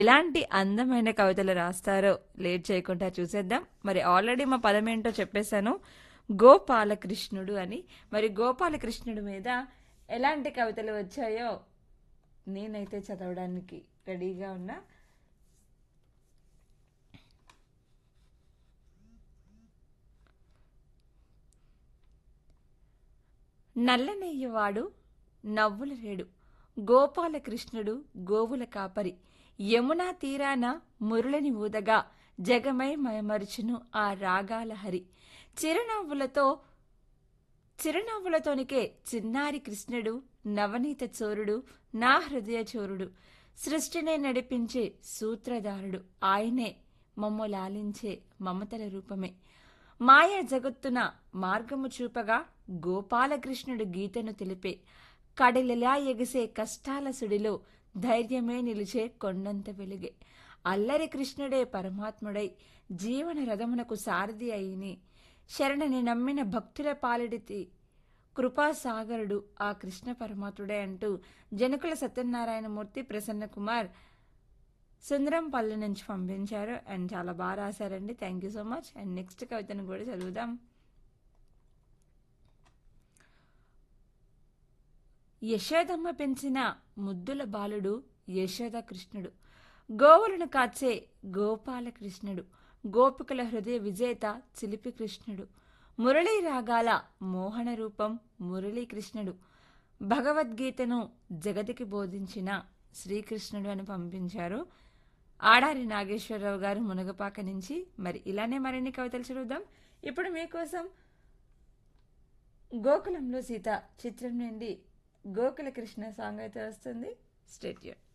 ఎలాంటి అందమైన కవితలు రాస్తారో లేట్ చేయకుండా చూసేద్దాం మరి ఆల్రెడీ మా పదం ఏంటో చెప్పేశాను గోపాలకృష్ణుడు అని మరి గోపాలకృష్ణుడు మీద ఎలాంటి కవితలు వచ్చాయో నేనైతే చదవడానికి రెడీగా ఉన్నా నల్లనెయ్యవాడు నవ్వుల రేడు గోపాలకృష్ణుడు గోవుల కాపరి యమునా తీరాన మురళిని ఊదగా జగమై మయమరుచును ఆ రాగాల హరి చిరునవ్వులతో చిరునవ్వులతోనికే చిన్నారి కృష్ణుడు నవనీత చోరుడు నా హృదయ చోరుడు సృష్టినే నడిపించే సూత్రధారుడు ఆయనే మమ్ము లాలించే మమతల రూపమే మాయ జగత్తున మార్గము చూపగా గోపాలకృష్ణుడు గీతను తెలిపే కడలిలా ఎగిసే కష్టాల సుడిలో ధైర్యమే నిలిచే కొండంత వెలుగే అల్లరి కృష్ణుడే పరమాత్ముడై జీవన రథమునకు సారథి అయిని శరణని నమ్మిన భక్తుల పాలిడితి కృపాసాగరుడు ఆ కృష్ణ పరమాత్ముడే అంటూ జనకుల సత్యనారాయణమూర్తి ప్రసన్న కుమార్ సుందరంపల్లి నుంచి పంపించారు అండ్ చాలా బాగా రాశారండి thank you so much and next కవితను కూడా చదువుదాం యశోదమ్మ పెంచిన ముద్దుల బాలుడు యశోద కృష్ణుడు గోవులను కాచే గోపాలకృష్ణుడు గోపికల హృదయ విజేత చిలిపి కృష్ణుడు మురళీ రాగాల మోహన రూపం మురళీకృష్ణుడు భగవద్గీతను జగతికి బోధించిన శ్రీకృష్ణుడు అని పంపించారు ఆడారి నాగేశ్వరరావు గారు మునగపాక నుంచి మరి ఇలానే మరిన్ని కవితలు చదువుదాం ఇప్పుడు మీకోసం గోకులంలో సీత చిత్రం నుండి గోకుల కృష్ణ సాంగ్ అయితే వస్తుంది స్టేట్యూన్